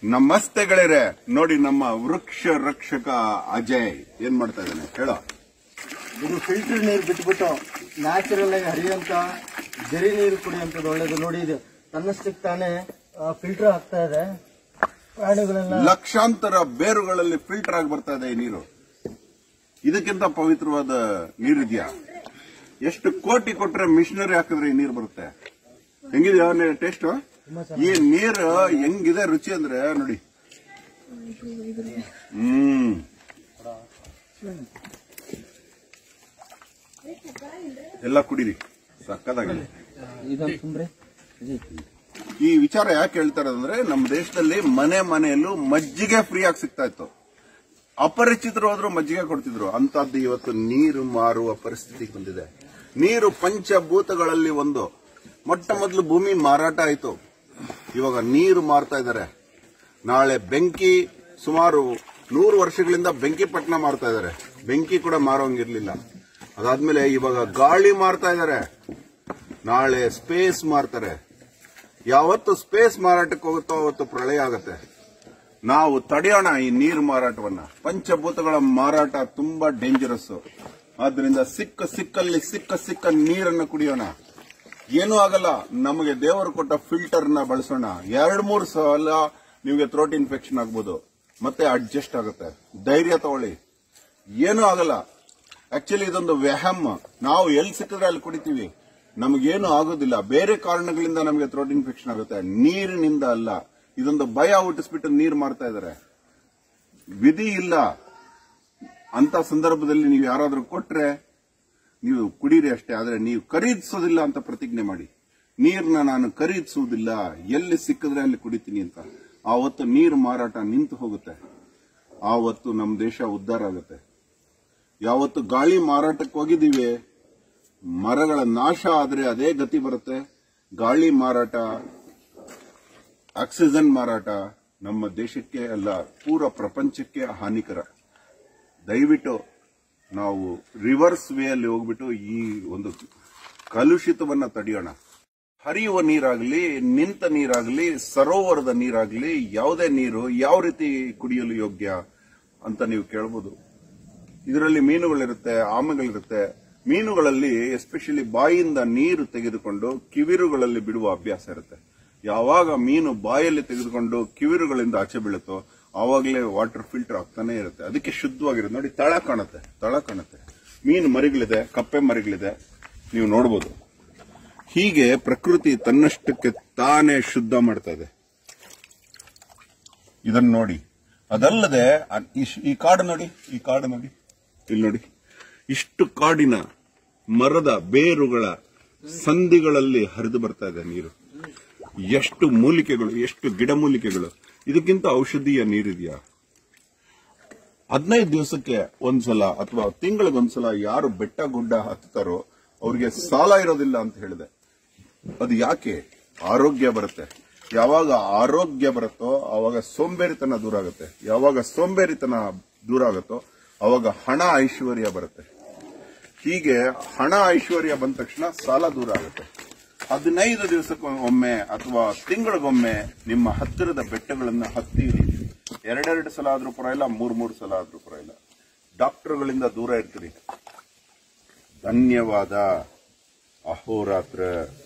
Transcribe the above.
ನಮಸ್ತೆ ಗೆಳೆಯರೆ ನೋಡಿ ನಮ್ಮ ವೃಕ್ಷ ರಕ್ಷಕ ಅಜಯ್ ಏನ್ ಮಾಡ್ತಾ ಇದ್ದಾನೆ ಹೇಳೋ ಇದು ಫಿಲ್ಟರ್ ನೀರು ಬಿಟ್ಬಿಟ್ಟು ನ್ಯಾಚುರಲ್ ಆಗಿ ಹರಿಯುವಂತ ಜರಿ ನೀರು ಕುಡಿಯುವಂಥದ್ದು ಒಳ್ಳೇದು ನೋಡಿ ಇದು ತನ್ನಷ್ಟಕ್ಕೆ ತಾನೇ ಫಿಲ್ಟರ್ ಆಗ್ತಾ ಇದೆ ಪ್ರಾಣಿಗಳೆಲ್ಲ ಲಕ್ಷಾಂತರ ಬೇರುಗಳಲ್ಲಿ ಫಿಲ್ಟರ್ ಆಗಿ ಬರ್ತಾ ಇದೆ ಈ ನೀರು ಇದಕ್ಕಿಂತ ಪವಿತ್ರವಾದ ನೀರಿದ್ಯಾ ಎಷ್ಟು ಕೋಟಿ ಕೊಟ್ರೆ ಮಿಷನರಿ ಹಾಕಿದ್ರೆ ಈ ನೀರು ಬರುತ್ತೆ ಹೆಂಗಿದ್ಯಾ ಟೇಸ್ಟ್ ಈ ನೀರು ಹೆಂಗಿದೆ ರುಚಿ ಅಂದ್ರೆ ನೋಡಿ ಹ್ಮ್ ಎಲ್ಲ ಕುಡೀರಿ ಸಕ್ಕದಾಗಿದೆ ಇದೊಂದು ತುಂಬ್ರಿ ಈ ವಿಚಾರ ಯಾಕೆ ಹೇಳ್ತಾರೆ ಅಂದ್ರೆ ನಮ್ಮ ದೇಶದಲ್ಲಿ ಮನೆ ಮನೆಯಲ್ಲೂ ಮಜ್ಜಿಗೆ ಫ್ರೀ ಆಗಿ ಸಿಗ್ತಾ ಇತ್ತು ಅಪರಿಚಿತರು ಹೋದ್ರು ಮಜ್ಜಿಗೆ ಕೊಡ್ತಿದ್ರು ಅಂತದ್ದು ಇವತ್ತು ನೀರು ಮಾರುವ ಪರಿಸ್ಥಿತಿ ಬಂದಿದೆ ನೀರು ಪಂಚಭೂತಗಳಲ್ಲಿ ಒಂದು ಮೊಟ್ಟ ಮೊದಲು ಭೂಮಿ ಮಾರಾಟ ಆಯಿತು ಇವಾಗ ನೀರು ಮಾರ್ತಾ ಇದ್ದಾರೆ ನಾಳೆ ಬೆಂಕಿ ಸುಮಾರು ನೂರು ವರ್ಷಗಳಿಂದ ಬೆಂಕಿ ಪಟ್ಟಣ ಮಾರ್ತಾ ಇದ್ದಾರೆ ಬೆಂಕಿ ಕೂಡ ಮಾರೋಂಗಿರ್ಲಿಲ್ಲ ಅದಾದ್ಮೇಲೆ ಇವಾಗ ಗಾಳಿ ಮಾರ್ತಾ ಇದ್ದಾರೆ ನಾಳೆ ಸ್ಪೇಸ್ ಮಾರ್ತಾರೆ ಯಾವತ್ತು ಸ್ಪೇಸ್ ಮಾರಾಟಕ್ಕೆ ಹೋಗುತ್ತೋ ಅವತ್ತು ಪ್ರಳಯ ಆಗತ್ತೆ ನಾವು ತಡೆಯೋಣ ಈ ನೀರು ಮಾರಾಟವನ್ನ ಪಂಚಭೂತಗಳ ಮಾರಾಟ ತುಂಬಾ ಡೇಂಜರಸ್ ಆದ್ರಿಂದ ಸಿಕ್ಕ ಸಿಕ್ಕಲ್ಲಿ ಸಿಕ್ಕ ಸಿಕ್ಕ ನೀರನ್ನು ಕುಡಿಯೋಣ ಏನೂ ಆಗಲ್ಲ ನಮಗೆ ದೇವರು ಕೊಟ್ಟ ಫಿಲ್ಟರ್ ನ ಬಳಸೋಣ ಎರಡ್ ಮೂರು ಸಲ ನಿಮಗೆ ಥ್ರೋಟ್ ಇನ್ಫೆಕ್ಷನ್ ಆಗ್ಬೋದು ಮತ್ತೆ ಅಡ್ಜಸ್ಟ್ ಆಗುತ್ತೆ ಧೈರ್ಯ ತಗೊಳ್ಳಿ ಏನೂ ಆಗಲ್ಲ ಆಕ್ಚುಲಿ ಇದೊಂದು ವ್ಯಾಯಾಮ ನಾವು ಎಲ್ಲಿ ಸಿಕ್ಕಿದ್ರೆ ಅಲ್ಲಿ ಕುಡಿತೀವಿ ನಮಗೇನು ಆಗೋದಿಲ್ಲ ಬೇರೆ ಕಾರಣಗಳಿಂದ ನಮಗೆ ಥ್ರೋಟ್ ಇನ್ಫೆಕ್ಷನ್ ಆಗುತ್ತೆ ನೀರಿನಿಂದ ಅಲ್ಲ ಇದೊಂದು ಭಯ ಹುಟ್ಟಿಸ್ಬಿಟ್ಟು ನೀರು ಮಾಡ್ತಾ ಇದ್ದಾರೆ ವಿಧಿ ಇಲ್ಲ ಅಂತ ಸಂದರ್ಭದಲ್ಲಿ ನೀವು ಯಾರಾದ್ರೂ ಕೊಟ್ರೆ ನೀವು ಕುಡೀರಿ ಅಷ್ಟೇ ಆದ್ರೆ ನೀವು ಖರೀದಿಸೋದಿಲ್ಲ ಅಂತ ಪ್ರತಿಜ್ಞೆ ಮಾಡಿ ನೀರನ್ನ ನಾನು ಖರೀದಿಸುವುದಿಲ್ಲ ಎಲ್ಲಿ ಸಿಕ್ಕಿದ್ರೆ ಅಲ್ಲಿ ಕುಡಿತೀನಿ ಅಂತ ಆವತ್ತು ನೀರು ಮಾರಾಟ ನಿಂತು ಹೋಗುತ್ತೆ ಆವತ್ತು ನಮ್ಮ ದೇಶ ಉದ್ಧಾರ ಆಗುತ್ತೆ ಯಾವತ್ತು ಗಾಳಿ ಮಾರಾಟಕ್ಕೆ ಹೋಗಿದ್ದೀವಿ ಮರಗಳ ನಾಶ ಆದ್ರೆ ಅದೇ ಗತಿ ಬರುತ್ತೆ ಗಾಳಿ ಮಾರಾಟ ಆಕ್ಸಿಜನ್ ಮಾರಾಟ ನಮ್ಮ ದೇಶಕ್ಕೆ ಅಲ್ಲ ಪೂರ ಪ್ರಪಂಚಕ್ಕೆ ಹಾನಿಕರ ದಯವಿಟ್ಟು ನಾವು ರಿವರ್ಸ್ ವೇ ಅಲ್ಲಿ ಹೋಗ್ಬಿಟ್ಟು ಈ ಒಂದು ಕಲುಷಿತವನ್ನ ತಡೆಯೋಣ ಹರಿಯುವ ನೀರಾಗಲಿ ನಿಂತ ನೀರಾಗಲಿ ಸರೋವರದ ನೀರಾಗಲಿ ಯಾವುದೇ ನೀರು ಯಾವ ರೀತಿ ಕುಡಿಯಲು ಯೋಗ್ಯ ಅಂತ ನೀವು ಕೇಳಬಹುದು ಇದರಲ್ಲಿ ಮೀನುಗಳಿರುತ್ತೆ ಆಮೆಗಳಿರುತ್ತೆ ಮೀನುಗಳಲ್ಲಿ ಎಸ್ಪೆಷಲಿ ಬಾಯಿಯಿಂದ ನೀರು ತೆಗೆದುಕೊಂಡು ಕಿವಿರುಗಳಲ್ಲಿ ಬಿಡುವ ಅಭ್ಯಾಸ ಇರುತ್ತೆ ಯಾವಾಗ ಮೀನು ಬಾಯಲ್ಲಿ ತೆಗೆದುಕೊಂಡು ಕಿವಿರುಗಳಿಂದ ಆಚೆ ಬೀಳುತ್ತೋ ಆವಾಗಲೇ ವಾಟರ್ ಫಿಲ್ಟರ್ ಆಗ್ತಾನೆ ಇರುತ್ತೆ ಅದಕ್ಕೆ ಶುದ್ಧವಾಗಿರುತ್ತೆ ನೋಡಿ ತಳ ಕಾಣುತ್ತೆ ತಳ ಕಾಣುತ್ತೆ ಮೀನು ಮರಿಗಳಿದೆ ಕಪ್ಪೆ ಮರಿಗಳಿದೆ ನೀವು ನೋಡಬಹುದು ಹೀಗೆ ಪ್ರಕೃತಿ ತನ್ನಷ್ಟಕ್ಕೆ ತಾನೇ ಶುದ್ಧ ಮಾಡ್ತಾ ಇದೆ ಇದನ್ನ ನೋಡಿ ಅದಲ್ಲದೆ ಅ- ಇಶ್- ಈ ಕಾಡು ನೋಡಿ ಈ ಕಾಡು ನೋಡಿ ಇಲ್ಲಿ ನೋಡಿ ಇಷ್ಟು ಕಾಡಿನ ಮರದ ಬೇರುಗಳ ಸಂಧಿಗಳಲ್ಲಿ ಹರಿದು ಬರ್ತಾ ಇದೆ ನೀರು ಎಷ್ಟು ಮೂಲಿಕೆಗಳು ಎಷ್ಟು ಗಿಡಮೂಲಿಕೆಗಳು ಇದಕ್ಕಿಂತ ಔಷಧೀಯ ನೀರಿದೆಯಾ ಹದಿನೈದು ದಿವಸಕ್ಕೆ ಒಂದ್ಸಲ ಅಥವಾ ತಿಂಗಳಿಗೊಂದ್ಸಲ ಯಾರು ಬೆಟ್ಟ ಗುಡ್ಡ ಹತ್ತುತ್ತಾರೋ ಅವ್ರಿಗೆ ಸಾಲ ಇರೋದಿಲ್ಲ ಅಂತ ಹೇಳಿದೆ ಅದು ಯಾಕೆ ಆರೋಗ್ಯ ಬರುತ್ತೆ ಯಾವಾಗ ಆರೋಗ್ಯ ಬರುತ್ತೋ ಆವಾಗ ಸೋಂಬೇರಿತನ ದೂರ ಆಗುತ್ತೆ ಯಾವಾಗ ಸೋಂಬೇರಿತನ ದೂರ ಆಗುತ್ತೋ ಅವಾಗ ಹಣ ಐಶ್ವರ್ಯ ಬರುತ್ತೆ ಹೀಗೆ ಹಣ ಐಶ್ವರ್ಯ ಬಂದ ತಕ್ಷಣ ಸಾಲ ದೂರ ಆಗುತ್ತೆ ಹದಿನೈದು ದಿವಸಕ್ಕೊಮ್ಮೆ ಅಥವಾ ತಿಂಗಳಿಗೊಮ್ಮೆ ನಿಮ್ಮ ಹತ್ತಿರದ ಬೆಟ್ಟಗಳನ್ನ ಹತ್ತಿರಿ ಎರಡೆರಡು ಸಲ ಆದ್ರೂ ಪರವಾಗಿಲ್ಲ ಮೂರ್ ಮೂರು ಸಲ ಆದ್ರೂ ಪರವಾಗಿಲ್ಲ ಡಾಕ್ಟರ್ಗಳಿಂದ ದೂರ ಇರ್ತೀರಿ ಧನ್ಯವಾದ ಅಹೋರಾತ್ರ